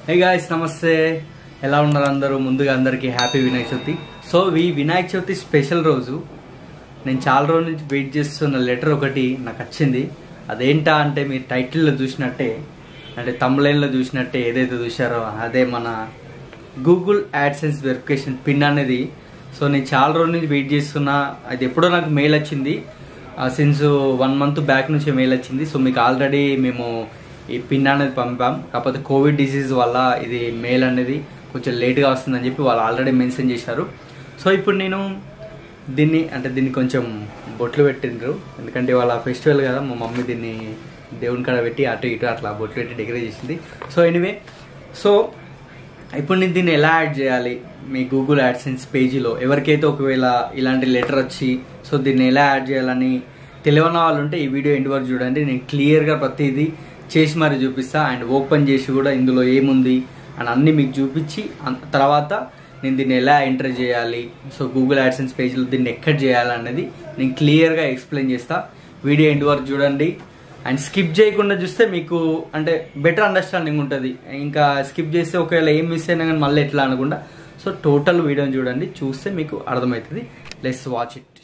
hey guys నమస్తే ఎలా ఉన్నారు అందరూ ముందుగా అందరికీ హ్యాపీ వినాయక చవితి సో ఈ వినాయక చవితి స్పెషల్ రోజు నేను చాలా రోజుల నుంచి వెయిట్ చేస్తున్న లెటర్ ఒకటి నాకు వచ్చింది అదేంటా అంటే మీరు టైటిల్లో చూసినట్టే అంటే తమ్లైన్లో చూసినట్టే ఏదైతే చూశారో అదే మన గూగుల్ యాడ్సెన్స్ వెరిఫికేషన్ పిన్ అనేది సో నేను చాలా రోజుల నుంచి వెయిట్ చేస్తున్నా అది ఎప్పుడో నాకు మెయిల్ వచ్చింది సిన్స్ వన్ మంత్ బ్యాక్ నుంచి మెయిల్ వచ్చింది సో మీకు ఆల్రెడీ మేము ఈ పిన్ అనేది పంపాం కాకపోతే కోవిడ్ డిసీజ్ వల్ల ఇది మెయిల్ అనేది కొంచెం లేట్గా వస్తుందని చెప్పి వాళ్ళు ఆల్రెడీ మెన్షన్ చేశారు సో ఇప్పుడు నేను దీన్ని అంటే దీన్ని కొంచెం బొట్లు పెట్టిండ్రు ఎందుకంటే వాళ్ళ ఫెస్టివల్ కదా మా మమ్మీ దీన్ని దేవుని కాడ పెట్టి అటు ఇటు అట్లా బొట్లు పెట్టి డెకరేట్ చేసింది సో ఎనీవే సో ఇప్పుడు నేను దీన్ని ఎలా యాడ్ చేయాలి మీ గూగుల్ యాడ్సెన్స్ పేజీలో ఎవరికైతే ఒకవేళ ఇలాంటి లెటర్ వచ్చి సో దీన్ని ఎలా యాడ్ చేయాలని తెలియని వాళ్ళు ఉంటే ఈ వీడియో ఎండ్ వరకు చూడండి నేను క్లియర్గా ప్రతిదీ చేసి మరి చూపిస్తా అండ్ ఓపెన్ చేసి కూడా ఇందులో ఏముంది అని అన్ని మీకు చూపించి అన్- తర్వాత నేను దీన్ని ఎలా ఎంటర్ చేయాలి సో గూగుల్ యాడ్సెన్స్ పేజ్లో దీన్ని ఎక్కడ చేయాలనేది నేను క్లియర్గా ఎక్స్ప్లెయిన్ చేస్తా వీడియో ఎండ్ వరకు చూడండి అండ్ స్కిప్ చేయకుండా చూస్తే మీకు అంటే బెటర్ అండర్స్టాండింగ్ ఉంటుంది ఇంకా స్కిప్ చేస్తే ఒకవేళ ఏం మిస్ అయినా కానీ మళ్ళీ ఎట్లా అనకుండా సో టోటల్ వీడియోని చూడండి చూస్తే మీకు అర్థమవుతుంది లెట్స్ వాచ్ ఇట్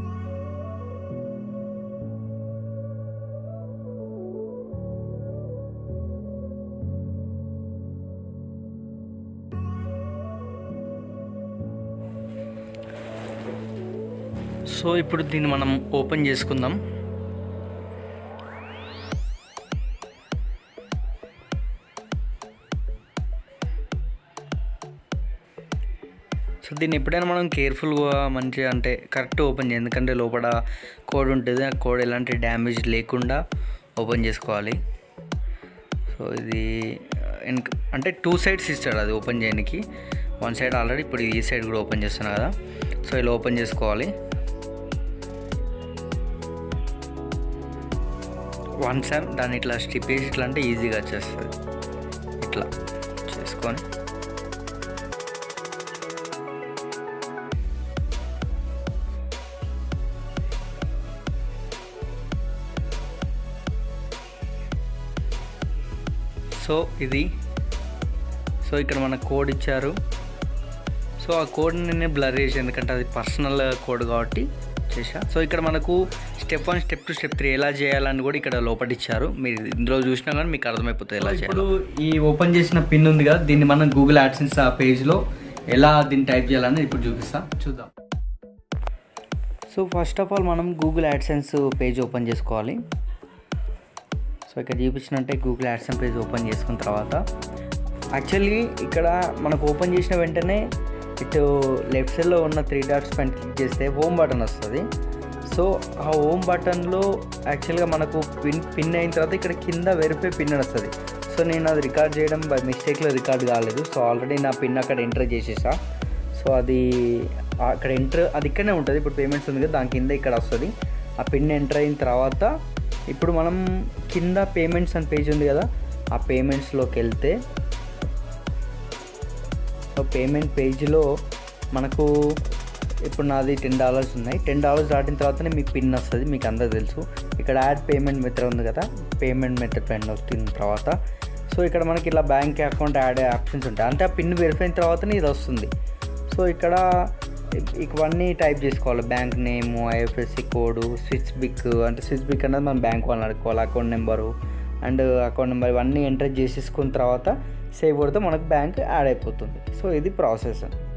సో ఇప్పుడు దీన్ని మనం ఓపెన్ చేసుకుందాం సో దీన్ని ఎప్పుడైనా మనం కేర్ఫుల్గా మంచిగా అంటే కరెక్ట్ ఓపెన్ చేయాలి ఎందుకంటే లోపల కోడ్ ఉంటుంది ఆ కోడ్ ఎలాంటి డ్యామేజ్ లేకుండా ఓపెన్ చేసుకోవాలి సో ఇది వెనక అంటే టూ సైడ్స్ ఇస్తాడు అది ఓపెన్ చేయడానికి వన్ సైడ్ ఆల్రెడీ ఇప్పుడు ఈ సైడ్ కూడా ఓపెన్ చేస్తున్నా కదా సో ఇలా ఓపెన్ చేసుకోవాలి వన్ టైం దాన్ని ఇట్లా స్టిప్ చేసి ఇట్లా అంటే ఈజీగా వచ్చేస్తుంది ఇట్లా చేసుకొని సో ఇది సో ఇక్కడ మన కోడ్ ఇచ్చారు సో ఆ కోడ్ని నేను బ్లర్ చేసి ఎందుకంటే అది పర్సనల్ కోడ్ కాబట్టి చేసా సో ఇక్కడ మనకు step one step two step three ఎలా చేయాలని కూడా ఇక్కడ లోపల ఇచ్చారు మీరు ఇందులో చూసినా కానీ మీకు అర్థమైపోతుంది ఎలా చేయాలి ఇప్పుడు ఈ ఓపెన్ చేసిన పిన్ ఉంది కదా దీన్ని మనం గూగుల్ యాడ్సెన్స్ ఆ పేజ్లో ఎలా దీన్ని టైప్ చేయాలని ఇప్పుడు చూపిస్తా చూద్దాం సో ఫస్ట్ ఆఫ్ ఆల్ మనం గూగుల్ యాడ్సెన్స్ పేజ్ ఓపెన్ చేసుకోవాలి సో ఇక్కడ చూపించినట్టే గూగుల్ యాడ్సెన్స్ పేజ్ ఓపెన్ చేసుకున్న తర్వాత యాక్చువల్లీ ఇక్కడ మనకు ఓపెన్ చేసిన వెంటనే ఇటు లెఫ్ట్ సైడ్లో ఉన్న త్రీ డాట్స్ పైన క్లిక్ చేస్తే హోమ్ బటన్ వస్తుంది సో ఆ హోమ్ బటన్లో యాక్చువల్గా మనకు పిన్ పిన్ అయిన తర్వాత ఇక్కడ కింద వెరిఫై పిన్ అని వస్తుంది సో నేను అది రికార్డ్ చేయడం బై మిస్టేక్లో రికార్డ్ కాలేదు సో ఆల్రెడీ నా పిన్ అక్కడ ఎంటర్ చేసేసా సో అది అక్కడ ఎంటర్ అది ఇక్కడనే ఉంటుంది ఇప్పుడు పేమెంట్స్ ఉంది కదా దాని కింద ఇక్కడ వస్తుంది ఆ పిన్ ఎంటర్ అయిన తర్వాత ఇప్పుడు మనం కింద పేమెంట్స్ అని పేజ్ ఉంది కదా ఆ పేమెంట్స్లోకి వెళ్తే సో పేమెంట్ పేజ్లో మనకు ఇప్పుడు నాది టెన్ డాలర్స్ ఉన్నాయి టెన్ డాలర్స్ దాటిన తర్వాతనే మీకు పిన్ వస్తుంది మీకు అందరూ తెలుసు ఇక్కడ యాడ్ పేమెంట్ మెథడ్ ఉంది కదా పేమెంట్ మెథడ్ పైన వచ్చిన తర్వాత సో ఇక్కడ మనకి ఇలా బ్యాంక్ అకౌంట్ యాడ్ అయ్యే ఆప్షన్స్ ఉంటాయి అంటే ఆ పిన్ వెరిఫై అయిన తర్వాతనే ఇది వస్తుంది సో ఇక్కడ ఇవన్నీ టైప్ చేసుకోవాలి బ్యాంక్ నేము ఐఎఫ్ఎస్సి కోడ్ స్విచ్ బిక్ అంటే స్విచ్ బిక్ అనేది మనం బ్యాంక్ వాళ్ళని అడుకోవాలి account number and account number ఇవన్నీ ఎంటర్ చేసేసుకున్న తర్వాత సేవ్ కొడితే మనకు బ్యాంక్ యాడ్ అయిపోతుంది సో ఇది ప్రాసెస్